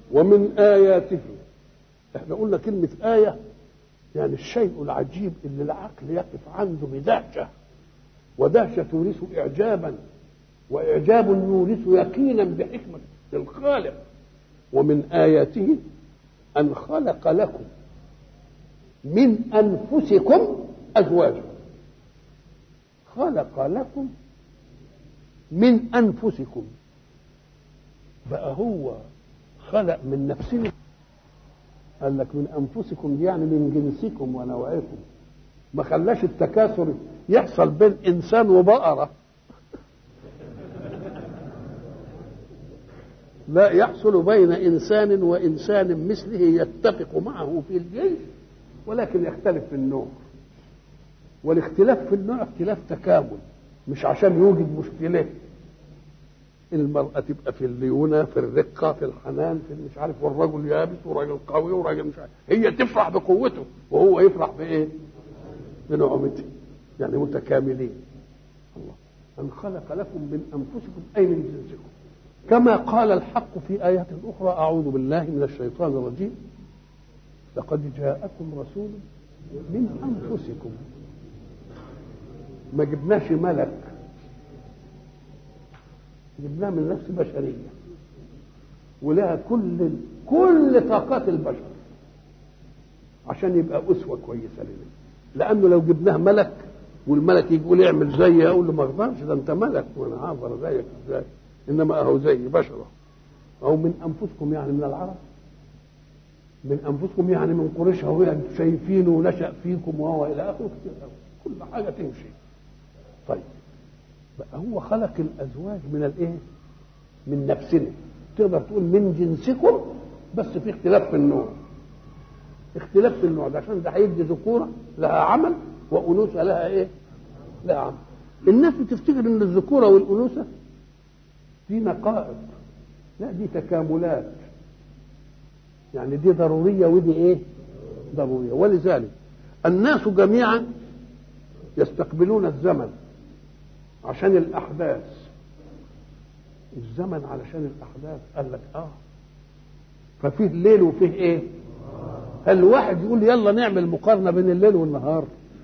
ومن آياته احنا قلنا كلمة آية يعني الشيء العجيب اللي العقل يقف عنده بدهشة ودهشة تورث إعجابا وإعجاب يورث يقينا بحكمة الخالق ومن آياته أن خلق لكم من أنفسكم أزواجا خلق لكم من أنفسكم بقى هو خلق من نفسنا قال لك من أنفسكم دي يعني من جنسكم ونوعكم ما خلاش التكاثر يحصل بين إنسان وبقرة لا يحصل بين إنسان وإنسان مثله يتفق معه في الجنس ولكن يختلف في النوع والاختلاف في النوع اختلاف تكامل مش عشان يوجد مشكلة المرأة تبقى في الليونة في الرقة في الحنان في مش عارف والرجل يابس وراجل قوي وراجل مش عارف هي تفرح بقوته وهو يفرح بإيه؟ بنعمته يعني متكاملين الله أن خلق لكم من أنفسكم أي من جنسكم كما قال الحق في آيات أخرى أعوذ بالله من الشيطان الرجيم لقد جاءكم رسول من أنفسكم ما جبناش ملك جبناه من نفس بشرية ولها كل كل طاقات البشر عشان يبقى أسوة كويسة لنا لأنه لو جبناه ملك والملك يجي يقول اعمل زيي أقول له ما أقدرش ده أنت ملك وأنا عبر زيك إزاي إنما أهو زي بشرة أو من أنفسكم يعني من العرب من أنفسكم يعني من قريش هو أنتم شايفينه ونشأ فيكم وهو إلى آخره كتير أوي كل حاجة تمشي طيب بقى هو خلق الازواج من الايه من نفسنا تقدر تقول من جنسكم بس في اختلاف في النوع اختلاف في النوع ده عشان ده هيدي ذكوره لها عمل وانوثه لها ايه لها عمل الناس بتفتكر ان الذكوره والانوثه دي نقائض لا دي تكاملات يعني دي ضروريه ودي ايه ضروريه ولذلك الناس جميعا يستقبلون الزمن عشان الاحداث الزمن علشان الاحداث قال لك اه ففيه الليل وفيه ايه هل واحد يقول يلا نعمل مقارنه بين الليل والنهار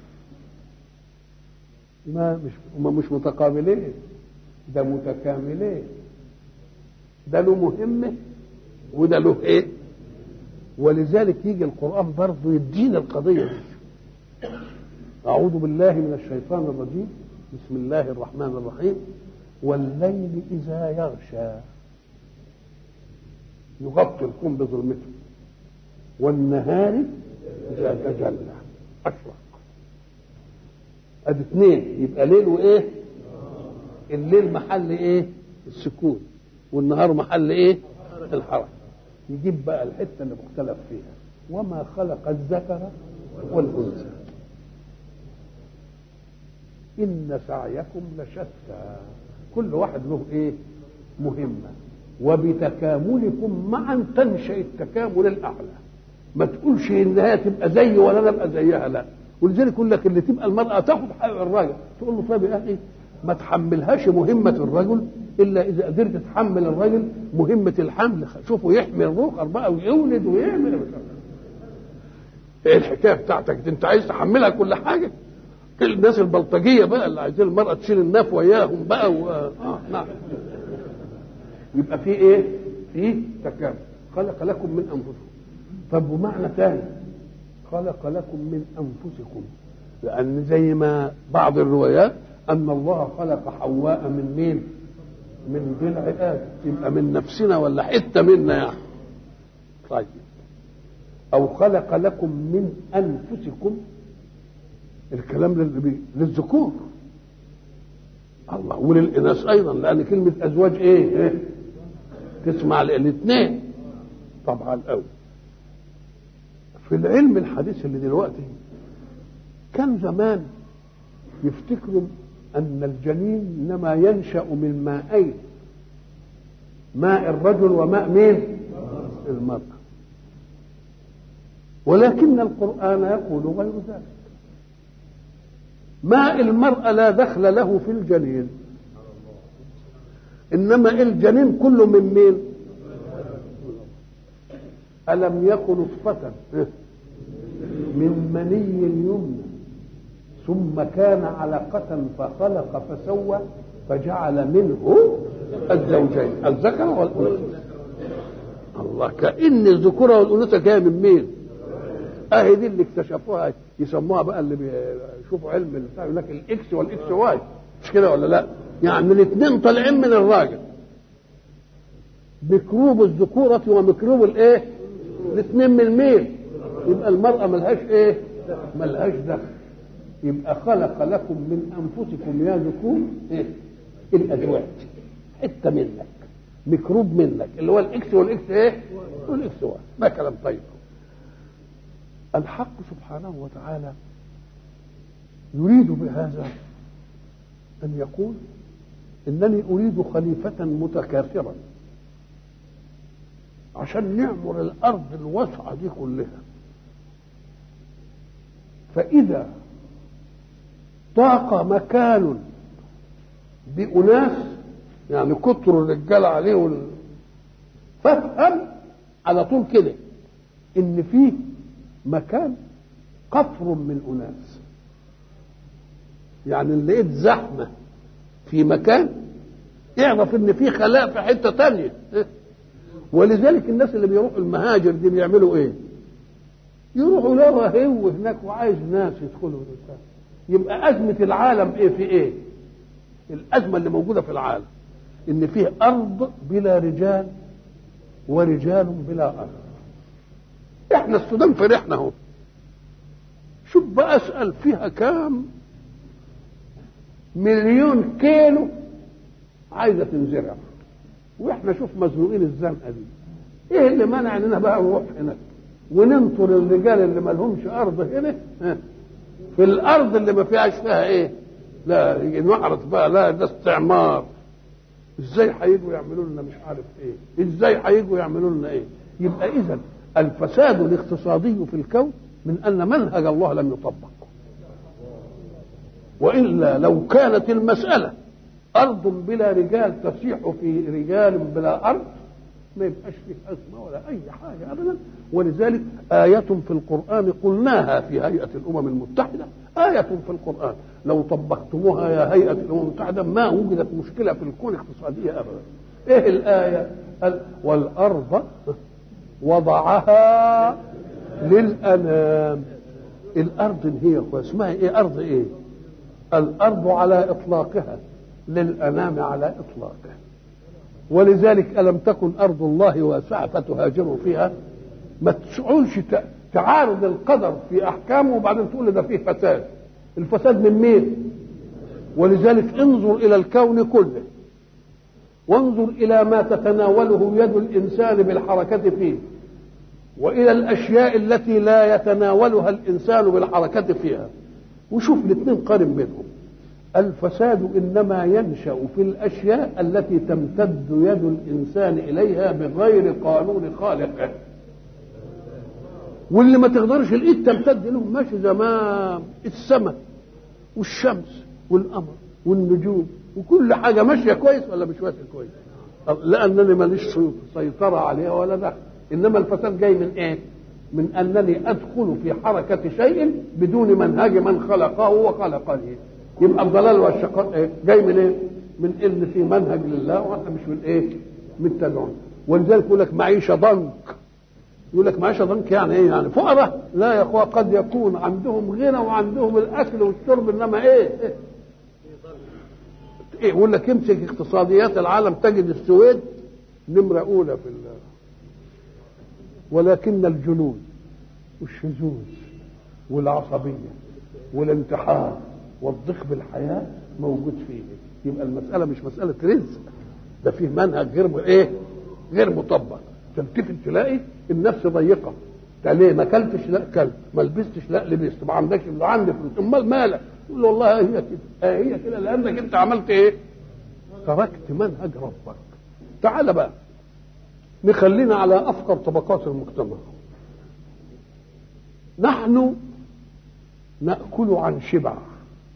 ما مش هما مش متقابلين ده متكاملين ده له مهمه وده له ايه ولذلك يجي القران برضه يدينا القضيه دي اعوذ بالله من الشيطان الرجيم بسم الله الرحمن الرحيم والليل إذا يغشى يغطي الكون بظلمته والنهار إذا تجلى أشرق أدي اثنين يبقى ليل وإيه؟ الليل محل إيه؟ السكون والنهار محل إيه؟ الحركة يجيب بقى الحتة اللي مختلف فيها وما خلق الذكر والأنثى إن سعيكم لشتى كل واحد له إيه مهمة وبتكاملكم معا تنشأ التكامل الأعلى ما تقولش إنها تبقى زي ولا أنا أبقى زيها لا ولذلك يقول لك اللي تبقى المرأة تاخد حق الراجل تقول له طيب يا أخي ما تحملهاش مهمة الرجل إلا إذا قدرت تحمل الرجل مهمة الحمل شوفوا يحمل الروح بقى ويولد ويعمل ايه الحكايه بتاعتك دي انت عايز تحملها كل حاجه الناس البلطجيه بقى اللي عايزين المراه تشيل الناف وياهم بقى و... آه نعم يبقى في ايه؟ في تكامل خلق لكم من انفسكم طب ومعنى ثاني خلق لكم من انفسكم لان زي ما بعض الروايات ان الله خلق حواء من مين؟ من ضلع ادم يبقى من نفسنا ولا حته منا يعني طيب او خلق لكم من انفسكم الكلام للذكور الله وللاناث ايضا لان كلمه ازواج ايه, إيه؟ تسمع الاثنين طبعا قوي في العلم الحديث اللي دلوقتي كان زمان يفتكروا ان الجنين انما ينشا من مائين ماء الرجل وماء مين المراه ولكن القران يقول غير ذلك ماء المرأة لا دخل له في الجنين إنما الجنين كله من مين ألم يكن نطفة من مني يمنى ثم كان علقة فخلق فسوى فجعل منه الزوجين الذكر والأنثى الله كأن الذكورة والأنوثة جاية من مين؟ اهي دي اللي اكتشفوها يسموها بقى اللي بيشوفوا علم البتاع يقول لك الاكس والاكس واي مش كده ولا لا؟ يعني الاثنين طالعين من الراجل ميكروب الذكورة وميكروب الايه؟ الاثنين من الميل يبقى المرأة ملهاش ايه؟ ملهاش دخل يبقى خلق لكم من انفسكم يا ذكور ايه؟ الازواج حته منك ميكروب منك اللي هو الاكس والاكس ايه؟ والاكس واي ما كلام طيب الحق سبحانه وتعالى يريد بهذا ان يقول انني اريد خليفه متكاثرا عشان نعمر الارض الواسعه دي كلها فاذا ضاق مكان بأناس يعني كتر الرجال عليه وال... فافهم على طول كده ان فيه مكان قفر من اناس يعني اللي لقيت زحمه في مكان اعرف ان في خلاء في حته تانية ولذلك الناس اللي بيروحوا المهاجر دي بيعملوا ايه يروحوا له هو هناك وعايز ناس يدخلوا الإنسان. يبقى أزمة العالم إيه في إيه؟ الأزمة اللي موجودة في العالم إن فيه أرض بلا رجال ورجال بلا أرض. إحنا السودان فرحنا أهو. شوف بقى أسأل فيها كام مليون كيلو عايزة تنزرع. وإحنا شوف مزنوقين الزنقة دي. إيه اللي منع إننا بقى نروح هناك وننطر الرجال اللي ما لهمش أرض هنا في الارض اللي ما فيهاش فيها ايه لا نعرض بقى لا ده استعمار ازاي هيجوا يعملوا لنا مش عارف ايه ازاي هيجوا يعملوا لنا ايه يبقى اذا الفساد الاقتصادي في الكون من ان منهج الله لم يطبق والا لو كانت المساله ارض بلا رجال تصيح في رجال بلا ارض ما يبقاش فيه أزمة ولا أي حاجة أبدا ولذلك آية في القرآن قلناها في هيئة الأمم المتحدة آية في القرآن لو طبقتموها يا هيئة الأمم المتحدة ما وجدت مشكلة في الكون اقتصادية أبدا إيه الآية قال والأرض وضعها للأنام الأرض هي اسمها إيه أرض إيه الأرض على إطلاقها للأنام على إطلاقها ولذلك ألم تكن أرض الله واسعة فتهاجروا فيها ما تقولش تعارض القدر في أحكامه وبعدين تقول ده فيه فساد الفساد من مين ولذلك انظر إلى الكون كله وانظر إلى ما تتناوله يد الإنسان بالحركة فيه وإلى الأشياء التي لا يتناولها الإنسان بالحركة فيها وشوف الاثنين قارن بينهم الفساد انما ينشا في الاشياء التي تمتد يد الانسان اليها بغير قانون خالقه واللي ما تقدرش الايد تمتد له ماشي زمان السماء والشمس والقمر والنجوم وكل حاجه ماشيه كويس ولا مش ماشيه كويس لانني ماليش سيطره عليها ولا دخل انما الفساد جاي من ايه من انني ادخل في حركه شيء بدون منهج من خلقه وخلقني يبقى الضلال والشقاء ايه؟ جاي من ايه؟ من ان في منهج لله واحنا مش من ايه؟ من تدعون ولذلك يقول لك معيشه ضنك يقول لك معيشه ضنك يعني ايه؟ يعني فقراء لا يا اخوة قد يكون عندهم غنى وعندهم الاكل والشرب انما ايه؟ ايه؟ ايه يقول لك امسك اقتصاديات العالم تجد السويد نمره اولى في الله ولكن الجنون والشذوذ والعصبيه والانتحار والضيق بالحياه موجود فيه يبقى المساله مش مساله رزق ده فيه منهج غير ايه غير مطبق تلتفت تلاقي النفس ضيقه انت ليه ما اكلتش لا اكلت ما لبستش لا لبست ما عندكش لا عندي فلوس امال مالك يقول له والله هي كده آه هي كده لانك انت عملت ايه تركت منهج ربك تعال بقى نخلينا على افقر طبقات المجتمع نحن ناكل عن شبع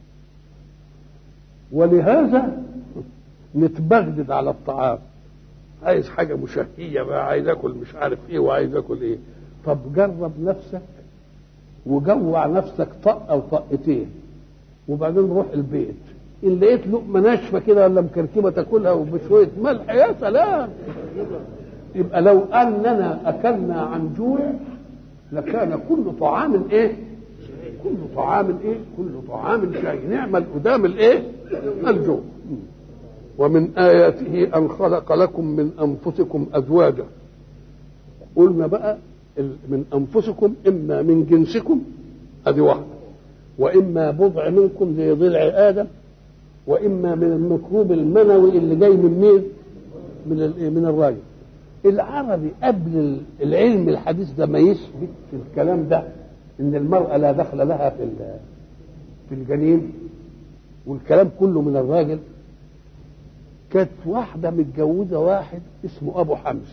ولهذا نتبغدد على الطعام عايز حاجه مشهيه بقى عايز اكل مش عارف ايه وعايز اكل ايه طب جرب نفسك وجوع نفسك طقه او طقتين وبعدين روح البيت ان لقيت لقمه ناشفه كده ولا مكركبه تاكلها وبشويه ملح يا سلام يبقى لو اننا اكلنا عن جوع لكان كل طعام ايه كل طعام ايه كل طعام شيء نعمل قدام الايه الجوع ومن آياته أن خلق لكم من أنفسكم أزواجا قلنا بقى من أنفسكم إما من جنسكم هذه واحدة وإما بضع منكم زي ضلع آدم وإما من الميكروب المنوي اللي جاي من مين؟ من من الراجل العربي قبل العلم الحديث ده ما يثبت في الكلام ده ان المرأة لا دخل لها في في الجنين والكلام كله من الراجل كانت واحدة متجوزة واحد اسمه أبو حمزة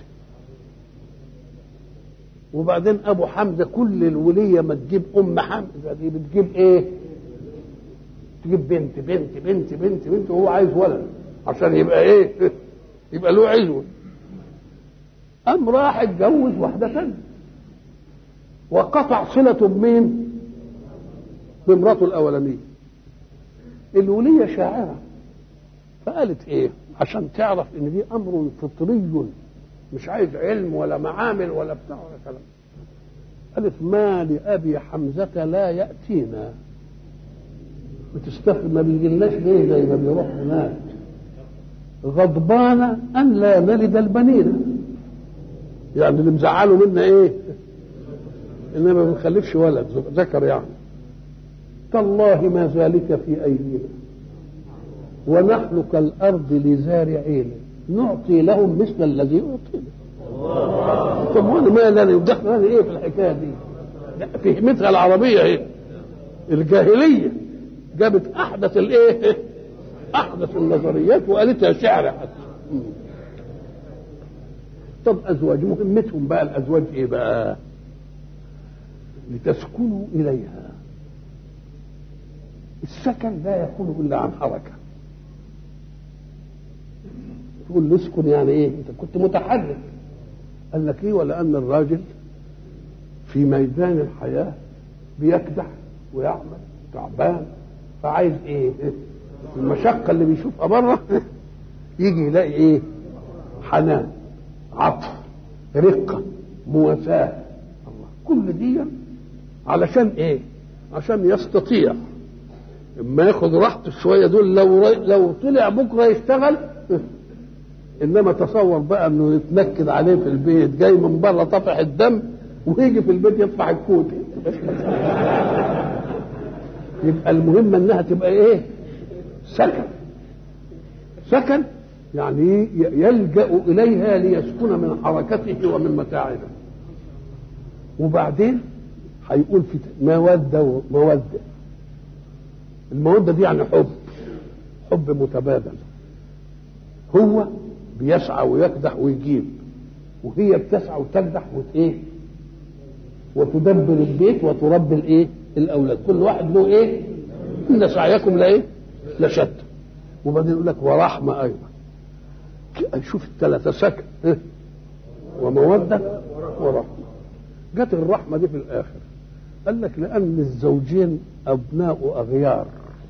وبعدين أبو حمزة كل الولية ما تجيب أم حمزة دي بتجيب إيه؟ تجيب بنت بنت بنت بنت بنت وهو عايز ولد عشان يبقى إيه؟ يبقى له عزوة قام راح اتجوز واحدة تانية وقطع صلة بمين؟ بمراته الأولانية الولية شاعرة فقالت ايه عشان تعرف ان دي امر فطري مش عايز علم ولا معامل ولا بتاع ولا كلام قالت ما لابي حمزه لا ياتينا بتستخدم ما بيجيلناش ليه زي ما بيروح هناك غضبان ان لا نلد البنين يعني اللي مزعله منا ايه انما ما بنخلفش ولد ذكر يعني تالله ما ذلك في ايدينا ونحن كالأرض لزارعين نعطي لهم مثل الذي أعطينا طب وانا ما لنا يدخل هذه ايه في الحكايه دي؟ فهمتها العربيه ايه؟ الجاهليه جابت احدث الايه؟ احدث النظريات وقالتها شعر حتى طب ازواج مهمتهم بقى الازواج ايه بقى؟ لتسكنوا اليها السكن لا يكون الا عن حركه تقول له اسكن يعني ايه انت كنت متحرك قال لك ايه ولان الراجل في ميدان الحياه بيكدح ويعمل تعبان فعايز ايه المشقه اللي بيشوفها بره يجي يلاقي ايه حنان عطف رقه مواساه الله كل دي علشان ايه عشان يستطيع اما ياخد راحته شويه دول لو لو طلع بكره يشتغل انما تصور بقى انه يتنكد عليه في البيت جاي من بره طفح الدم ويجي في البيت يطفح الكوت يبقى المهم انها تبقى ايه سكن سكن يعني يلجا اليها ليسكن من حركته ومن متاعبه وبعدين هيقول في موده وموده الموده دي يعني حب حب متبادل هو بيسعى ويكدح ويجيب وهي بتسعى وتكدح وت وتدبر البيت وتربي الايه الاولاد كل واحد له ايه ان سعيكم لايه لشتى وبعدين يقول لك ورحمه ايضا شوف الثلاثه سكن إيه؟ وموده ورحمه جت الرحمه دي في الاخر قال لك لان الزوجين ابناء اغيار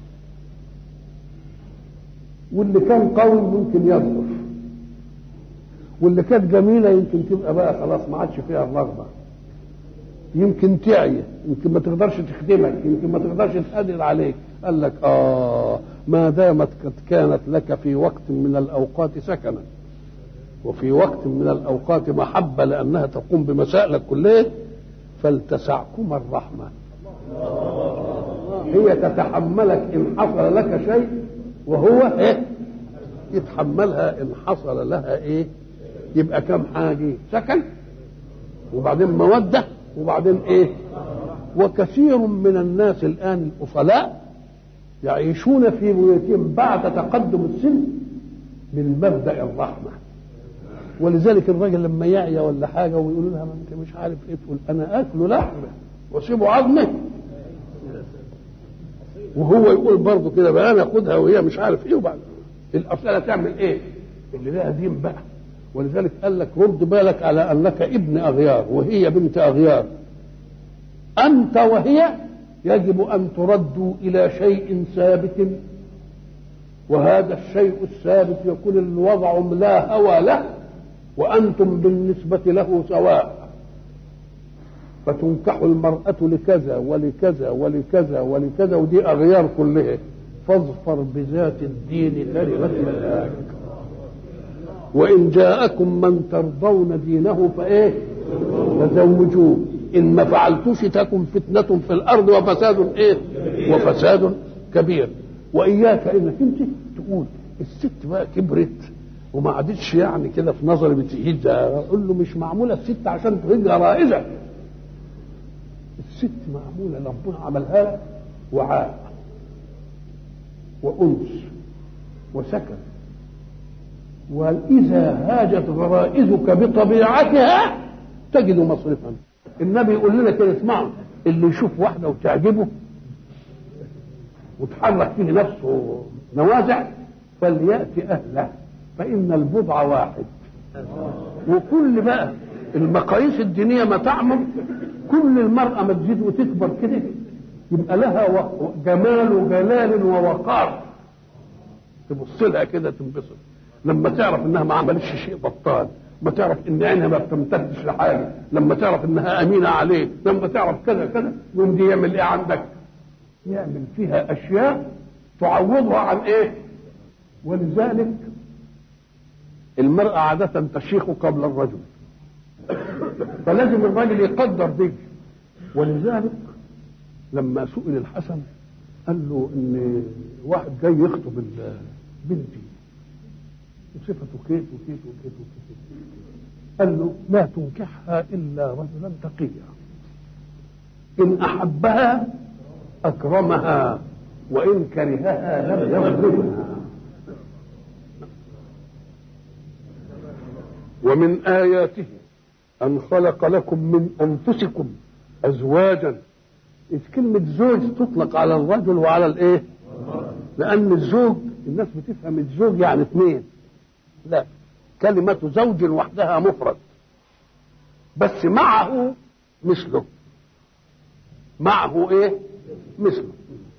واللي كان قوي ممكن يضعف واللي كانت جميله يمكن تبقى بقى خلاص ما عادش فيها الرغبه يمكن تعي يمكن ما تقدرش تخدمك يمكن ما تقدرش تقدر عليك قال لك اه ما دامت قد كانت لك في وقت من الاوقات سكنا وفي وقت من الاوقات محبه لانها تقوم بمسائلك كلها فلتسعكما الرحمه هي تتحملك ان حصل لك شيء وهو ايه يتحملها ان حصل لها ايه يبقى كم حاجه سكن وبعدين موده وبعدين ايه وكثير من الناس الان الاصلاء يعيشون في بيوتهم بعد تقدم السن من مبدا الرحمه ولذلك الراجل لما يعيا ولا حاجه ويقولوا لها ما انت مش عارف ايه تقول انا اكل لحمه واسيبه عظمه وهو يقول برضه كده بقى انا اخدها وهي مش عارف ايه وبعد الاصاله تعمل ايه؟ اللي لها دين بقى ولذلك قال لك رد بالك على انك ابن اغيار وهي بنت اغيار انت وهي يجب ان تردوا الى شيء ثابت وهذا الشيء الثابت يكون الوضع لا هوى له وانتم بالنسبه له سواء فتنكح المراه لكذا ولكذا ولكذا ولكذا ودي اغيار كلها فاظفر بذات الدين تربت يداك وان جاءكم من ترضون دينه فايه فزوجوه ان ما فعلتوش تكن فتنه في الارض وفساد ايه وفساد كبير واياك انك انت تقول الست بقى كبرت وما عادتش يعني كده في نظري بتهيج اقول له مش معموله الست عشان تهج رائزه الست معموله ربنا عملها لك وعاء وانس وسكن واذا هاجت غرائزك بطبيعتها تجد مصرفا النبي يقول لنا كده اسمعوا اللي يشوف واحده وتعجبه وتحرك فيه نفسه نوازع فليأتي أهله فإن البضع واحد وكل بقى المقاييس الدينية ما تعمر كل المرأة ما تزيد وتكبر كده يبقى لها جمال وجلال ووقار تبص لها كده تنبسط لما تعرف انها ما عملتش شيء بطال لما تعرف ان عينها ما بتمتدش لحاجه لما تعرف انها امينه عليه لما تعرف كذا كذا يوم دي يعمل ايه عندك يعمل فيها اشياء تعوضها عن ايه ولذلك المرأة عادة تشيخ قبل الرجل فلازم الراجل يقدر دي ولذلك لما سئل الحسن قال له ان واحد جاي يخطب بنتي وصفته كيف وكيف وكيف وكيف قال له لا تنكحها الا رجلا تقيا ان احبها أكرمها وإن كرهها لم يظلمها ومن آياته أن خلق لكم من أنفسكم أزواجا إذ كلمة زوج تطلق على الرجل وعلى الإيه؟ لأن الزوج الناس بتفهم الزوج يعني اثنين لا كلمة زوج وحدها مفرد بس معه مثله معه ايه مثله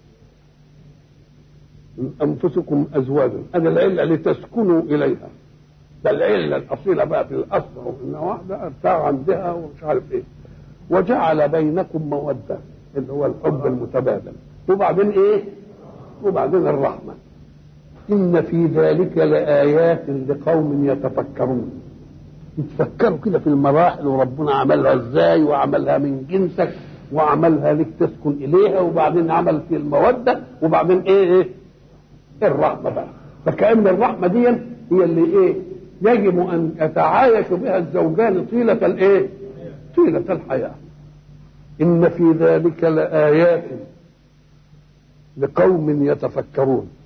من انفسكم ازواجا هذا العله لتسكنوا اليها ده العله الاصيله بقى في الاصل وفي النواحي بتاع عندها ومش عارف ايه وجعل بينكم موده اللي هو الحب المتبادل وبعدين ايه وبعدين الرحمه ان في ذلك لايات لقوم يتفكرون يتفكروا كده في المراحل وربنا عملها ازاي وعملها من جنسك وعملها لك تسكن اليها وبعدين عمل في الموده وبعدين ايه ايه الرحمه بقى فكأن الرحمه دي هي اللي ايه يجب ان يتعايش بها الزوجان طيله الايه طيله الحياه ان في ذلك لايات لقوم يتفكرون